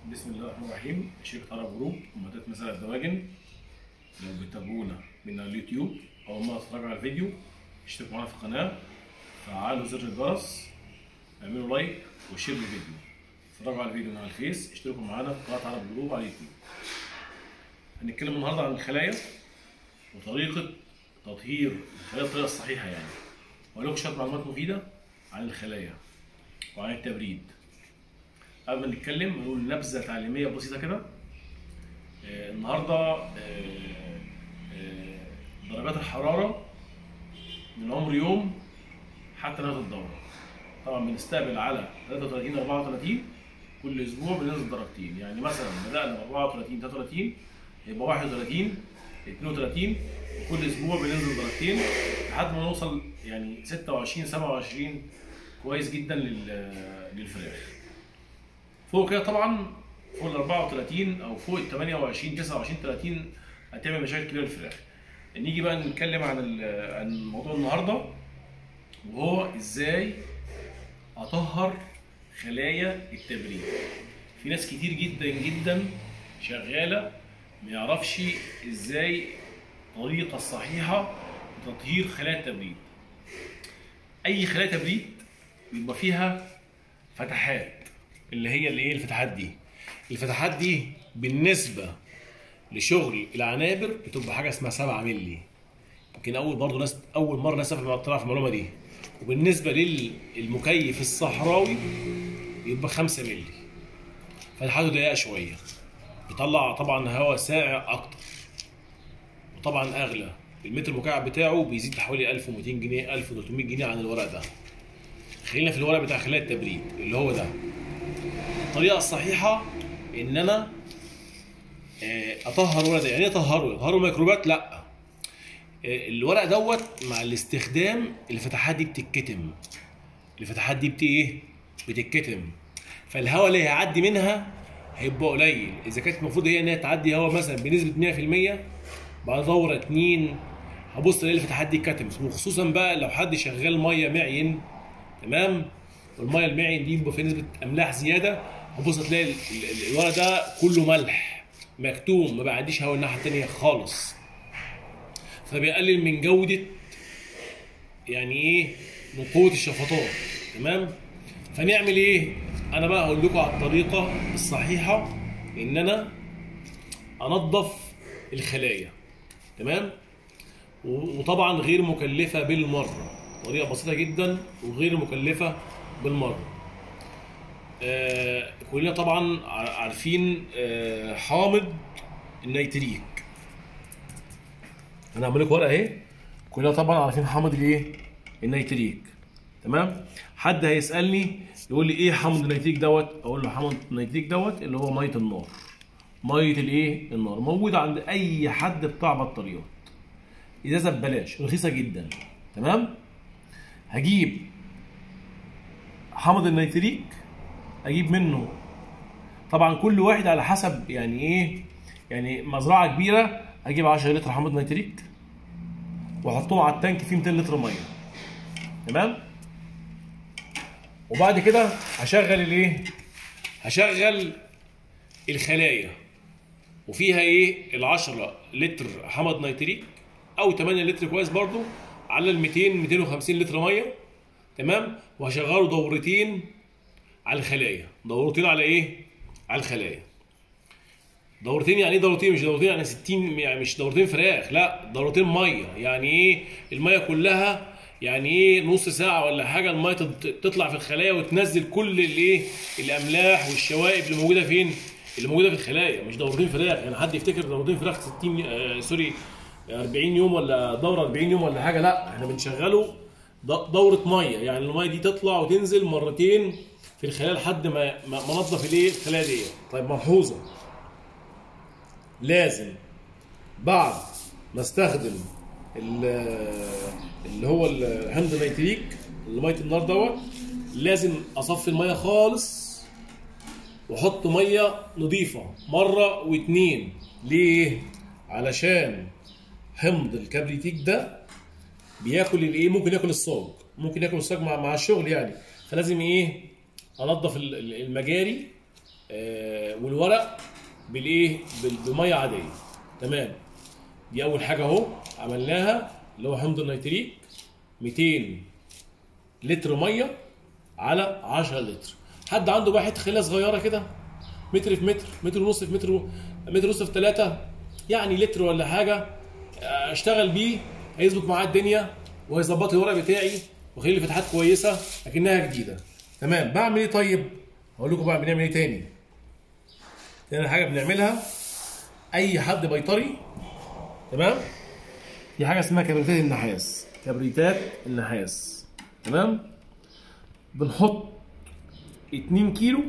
بسم الله الرحمن الرحيم شركة عرب جروب ومدات مسألة الدواجن لو بتتابعونا من على اليوتيوب أو ما تتفرجوا على الفيديو اشتركوا معانا في القناة فعلوا زر الجرس اعملوا لايك وشير للفيديو اتفرجوا على الفيديو من على الفيس اشتركوا معانا في قناة عرب جروب على اليوتيوب هنتكلم النهارده عن الخلايا وطريقة تطهير الخلايا بالطريقة الصحيحة يعني وأقول لكم شوية معلومات مفيدة عن الخلايا وعن التبريد قبل ما نتكلم نقول نبذه تعليميه بسيطه كده آه، النهارده آه، آه، درجات الحراره من عمر يوم حتى نهايه الدوره طبعا بنستقبل على 33 34 كل اسبوع بننزل درجتين يعني مثلا بدانا ب 34 33 يبقى 31 32 وكل اسبوع بننزل درجتين لحد ما نوصل يعني 26 27 كويس جدا لل- للفراخ فوق كده طبعا فوق ال 34 او فوق ال 28 29 30 هتعمل مشاكل كبيره للفراخ نيجي بقى نتكلم عن ال- عن موضوع النهارده وهو ازاي اطهر خلايا التبريد في ناس كتير جدا جدا شغاله ما يعرفش ازاي الطريقه الصحيحه لتطهير خلايا التبريد اي خلايا تبريد بيبقى فيها فتحات اللي هي الايه الفتحات دي الفتحات دي بالنسبه لشغل العنابر بتبقى حاجه اسمها 7 مللي يمكن اول برضه ناس اول مره ناس طلع في المعلومه دي وبالنسبه للمكيف الصحراوي يبقى 5 مللي فتحاته ضيقه شويه بيطلع طبعا هواء ساقع اكتر وطبعا اغلى المتر المكعب بتاعه بيزيد حوالي 1200 جنيه 1300 جنيه عن الورق ده خلينا في الورق بتاع خلايا التبريد اللي هو ده الطريقه الصحيحه ان انا آه، اطهر ورق ده يعني ايه اطهره اطهره ميكروبات لا آه، الورق دوت مع الاستخدام الفتحات دي بتتكتم الفتحات دي بت ايه بتتكتم فالهواء اللي هيعدي منها هيبقى قليل اذا كانت المفروض هي ان هي تعدي هواء مثلا بنسبه 100% بعد دوره اتنين هبص الاقي الفتحات دي اتكتمت وخصوصا بقى لو حد شغال ميه معين تمام والميه المعين دي بيبقى فيها نسبه املاح زياده هتبص تلاقي ال- ال- الورق ده كله ملح مكتوم ما بيعديش هوا الناحيه التانيه خالص فبيقلل من جوده يعني ايه من قوه الشفطات تمام فنعمل ايه انا بقى هقول لكم على الطريقه الصحيحه ان انا انظف الخلايا تمام و- وطبعا غير مكلفه بالمره طريقه بسيطه جدا وغير مكلفه بالمره آه كلنا طبعا ع- عارفين آه حامض النيتريك انا هعمل لكم ورقه اهي كلنا طبعا عارفين حامض الايه النيتريك تمام حد هيسالني يقول لي ايه حامض النيتريك دوت اقول له حامض النيتريك دوت اللي هو ميه النار ميه الايه النار موجود عند اي حد بتاع بطاريات ازازه ببلاش رخيصه جدا تمام هجيب حامض النيتريك اجيب منه طبعا كل واحد على حسب يعني ايه يعني مزرعه كبيره اجيب 10 لتر حامض نيتريك واحطهم على التانك فيه 200 لتر ميه تمام وبعد كده هشغل الايه هشغل الخلايا وفيها ايه ال 10 لتر حمض نيتريك او 8 لتر كويس برضو على ال 200 250 لتر ميه تمام وهشغله دورتين على الخلايا دورتين على ايه على الخلايا دورتين يعني ايه دورتين مش دورتين يعني 60 يعني مش دورتين فراخ لا دورتين ميه يعني ايه الميه كلها يعني ايه نص ساعه ولا حاجه الميه تت- تطلع في الخلايا وتنزل كل الايه الاملاح والشوائب اللي موجوده فين اللي موجوده في الخلايا مش دورتين فراخ يعني حد يفتكر دورتين فراخ 60 آه سوري 40 يوم ولا دوره 40 يوم ولا حاجه لا احنا بنشغله د- دوره ميه يعني الميه دي تطلع وتنزل مرتين في الخلايا لحد ما ما ما نضف الايه الخلايا دي طيب ملحوظه لازم بعد ما استخدم ال- اللي هو الحمض النيتريك اللي ميه النار دوت لازم اصفي الميه خالص واحط ميه نظيفه مره واتنين ليه علشان حمض الكبريتيك ده بياكل الايه ممكن ياكل الصاج ممكن ياكل الصاج مع مع الشغل يعني فلازم ايه انضف ال- ال- المجاري آه والورق بالايه بال- بميه عاديه تمام دي اول حاجه اهو عملناها اللي هو حمض النيتريك 200 لتر ميه على 10 لتر حد عنده بقى حته خليه صغيره كده متر في متر متر ونص في متر و- متر ونص في ثلاثة يعني لتر ولا حاجه اشتغل بيه هيظبط معاه الدنيا وهيظبط لي الورق بتاعي ويخلي لي فتحات كويسه لكنها جديده تمام بعمل ايه طيب هقول لكم بقى بنعمل ايه تاني تاني حاجه بنعملها اي حد بيطري تمام في حاجه اسمها كبريتات النحاس كبريتات النحاس تمام بنحط 2 كيلو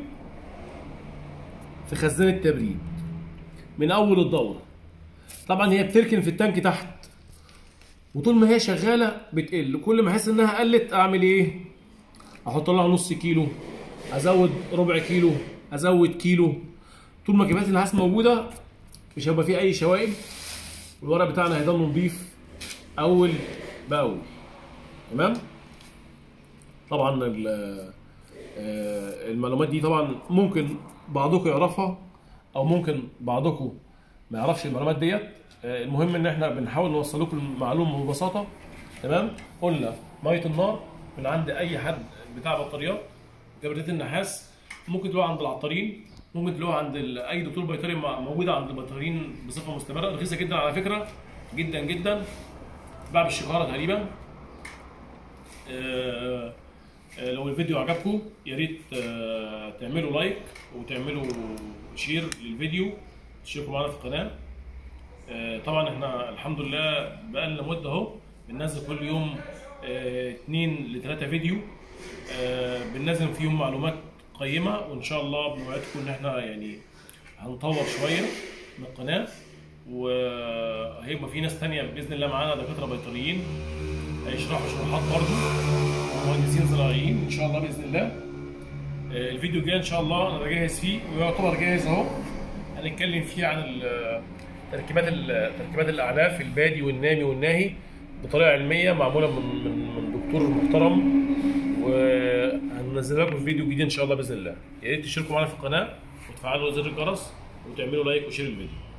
في خزان التبريد من اول الدوره طبعا هي بتركن في التانك تحت وطول ما هي شغاله بتقل كل ما احس انها قلت اعمل ايه احط لها نص كيلو ازود ربع كيلو ازود كيلو طول ما كميات النحاس موجوده مش هيبقى فيه اي شوائب والورق بتاعنا هيضل نضيف اول باول تمام طبعا ال- آه، المعلومات دي طبعا ممكن بعضكم يعرفها او ممكن بعضكم ما يعرفش المعلومات ديت آه، المهم ان احنا بنحاول نوصل لكم المعلومه ببساطه تمام قلنا ميه النار من عند اي حد بتاع بطاريات جبريت النحاس ممكن تلاقوها عند العطارين ممكن تلاقوها عند ال- اي دكتور بيطري مع- موجوده عند البيطريين بصفه مستمره رخيصه جدا على فكره جدا جدا باع بالشكاره تقريبا آه، آه، لو الفيديو عجبكم يا ريت آه، تعملوا لايك وتعملوا شير للفيديو تشتركوا معانا في القناه آه، طبعا احنا الحمد لله بقالنا مده اهو بننزل كل يوم آه، اتنين لتلاته فيديو آه، بننزل فيهم معلومات قيمه وان شاء الله بنوعدكم ان احنا يعني هنطور شويه من القناه وهيبقى في ناس تانية باذن الله معانا دكاتره بيطريين هيشرحوا شروحات برضه ومهندسين زراعيين ان شاء الله باذن الله آه، الفيديو الجاي ان شاء الله انا بجهز فيه ويعتبر جاهز اهو هنتكلم فيه عن ال- تركيبات ال- تركيبات الاعلاف البادي والنامي والناهي بطريقه علميه معموله من من من دكتور محترم وهننزل لكم فيديو جديد ان شاء الله باذن الله يا ريت تشتركوا معانا في القناه وتفعلوا زر الجرس وتعملوا لايك وشير الفيديو